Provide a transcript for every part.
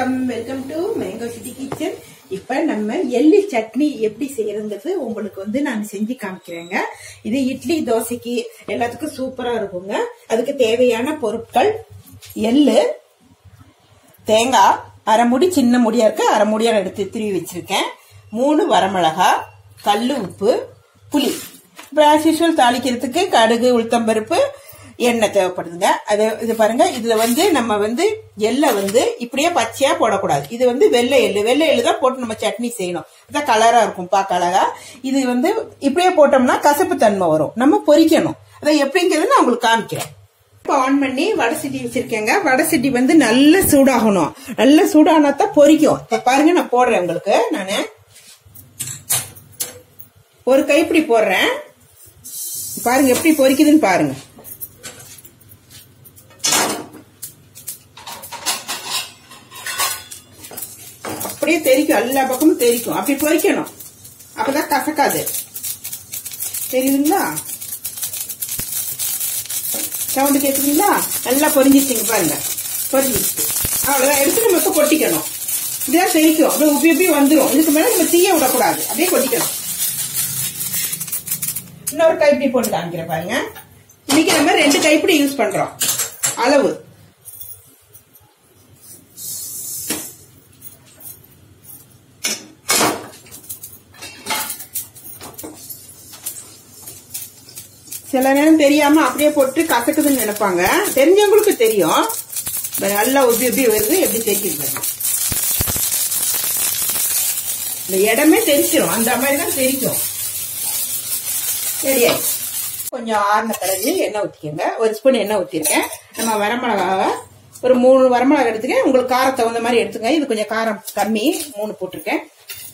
வணக்கம் welcome to mango city kitchen இப்ப நம்ம எள்ளு சட்னி எப்படி செய்யறதுங்கிறது உங்களுக்கு வந்து நான் செஞ்சு காமிக்கிறேங்க இது இட்லி தோசைக்கு எல்லாத்துக்கும் சூப்பரா இருக்குங்க அதுக்கு தேவையான பொருட்கள் எள்ளு தேங்காய் அரை முடி சின்ன முடியா இருக்கு அரை முடியா எடுத்து திருவி வச்சிருக்கேன் மூணு வரமிளகா கல்லு உப்பு புளி இப்போ ஆஸ் யூஸ்வல் தாளிக்கிறதுக்கு கடுகு உளுத்தம்பருப்பு எண்ணெய் தேவைப்படுதுங்க அது இது பாருங்க இதுல வந்து நம்ம வந்து எள்ளை வந்து இப்படியே பச்சையா போடக்கூடாது இது வந்து வெள்ளை எள்ளு வெள்ளை எள்ளு தான் போட்டு நம்ம சட்னி செய்யணும் இதான் கலரா இருக்கும் பார்க்க அழகா இது வந்து இப்படியே போட்டோம்னா கசப்பு தன்மை வரும் நம்ம பொரிக்கணும் அதை எப்படிங்கிறது நான் உங்களுக்கு காமிக்கிறேன் இப்போ ஆன் பண்ணி வடை சட்டி வச்சிருக்கேங்க வடை சட்டி வந்து நல்ல சூடாகணும் நல்ல சூடானா தான் பொரிக்கும் இப்ப பாருங்க நான் போடுறேன் உங்களுக்கு நானு ஒரு கைப்பிடி போடுறேன் பாருங்க எப்படி பொரிக்குதுன்னு பாருங்க அப்படியே தெரிக்கும் எல்லா பக்கமும் தெரிக்கும் அப்படி பொரிக்கணும் அப்பதான் கசக்காது தெரியுதுங்களா சவுண்டு கேட்குதுங்களா நல்லா பொரிஞ்சிச்சுங்க பாருங்க பொரிஞ்சிச்சு அவ்வளவுதான் எடுத்து நம்ம இப்ப கொட்டிக்கணும் இதுதான் தெரிக்கும் அப்படியே உப்பி உப்பி வந்துடும் இதுக்கு மேல நம்ம தீய விடக்கூடாது அப்படியே கொட்டிக்கணும் இன்னொரு கைப்பிடி போட்டு காமிக்கிறேன் பாருங்க இன்னைக்கு நம்ம ரெண்டு கைப்பிடி யூஸ் பண்றோம் அளவு சில நேரம் தெரியாம அப்படியே போட்டு கசக்குதுன்னு நினைப்பாங்க தெரிஞ்சவங்களுக்கு தெரியும் நல்லா உப்பி உப்பி வருது எப்படி தெரியுது பாருங்க இந்த இடமே தெரிச்சிடும் அந்த மாதிரி தான் தெரிக்கும் சரியா கொஞ்சம் ஆறின பிறகு எண்ணெய் ஊற்றிக்கோங்க ஒரு ஸ்பூன் எண்ணெய் ஊற்றிருக்கேன் நம்ம வரமிளகாவை ஒரு மூணு வரமிளகா எடுத்துக்கேன் உங்களுக்கு காரம் தகுந்த மாதிரி எடுத்துங்க இது கொஞ்சம் காரம் கம்மி மூணு போட்டிருக்கேன்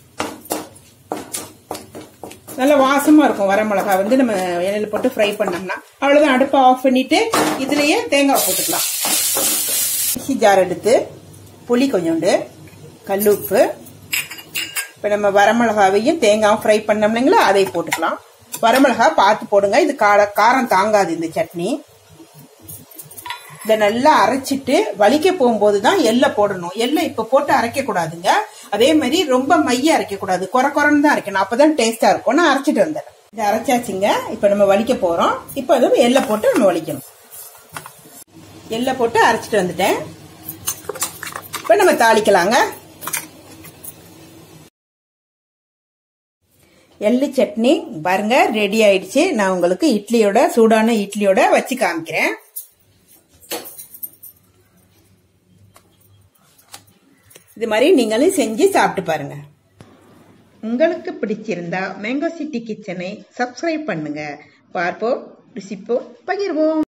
நல்ல வாசமா இருக்கும் வரமிளகா வந்து நம்ம எண்ணெயில் போட்டு ஃப்ரை பண்ணோம்னா அவ்வளவுதான் அடுப்பை ஆஃப் பண்ணிட்டு இதுலயே தேங்காய் போட்டுக்கலாம் மிக்சி ஜார் எடுத்து புளி கொஞ்சோண்டு கல்லுப்பு இப்போ நம்ம வரமிளகாவையும் தேங்காயும் ஃப்ரை பண்ணோம் இல்லைங்களா அதை போட்டுக்கலாம் வரமிளகா பார்த்து போடுங்க இது காரம் தாங்காது இந்த சட்னி இதை நல்லா அரைச்சிட்டு வலிக்க போகும்போது தான் எள்ளை போடணும் எள்ளை இப்ப போட்டு அரைக்க கூடாதுங்க அதே மாதிரி ரொம்ப மைய அரைக்க கூடாது குறை குறைன்னு தான் அரைக்கணும் அப்பதான் டேஸ்டா இருக்கும் நான் அரைச்சிட்டு வந்துடுறேன் இதை அரைச்சாச்சுங்க இப்ப நம்ம வலிக்க போறோம் இப்ப அது எள்ளை போட்டு நம்ம வலிக்கணும் எள்ளை போட்டு அரைச்சிட்டு வந்துட்டேன் இப்ப நம்ம தாளிக்கலாங்க எள்ளு சட்னி பாருங்க ரெடி ஆயிடுச்சு நான் உங்களுக்கு இட்லியோட சூடான இட்லியோட வச்சு காமிக்கிறேன் இது மாதிரி நீங்களும் செஞ்சு சாப்பிட்டு பாருங்க உங்களுக்கு பிடிச்சிருந்தா மேங்கோ சிட்டி கிச்சனை சப்ஸ்கிரைப் பண்ணுங்க பார்ப்போம் ருசிப்போம் பகிர்வோம்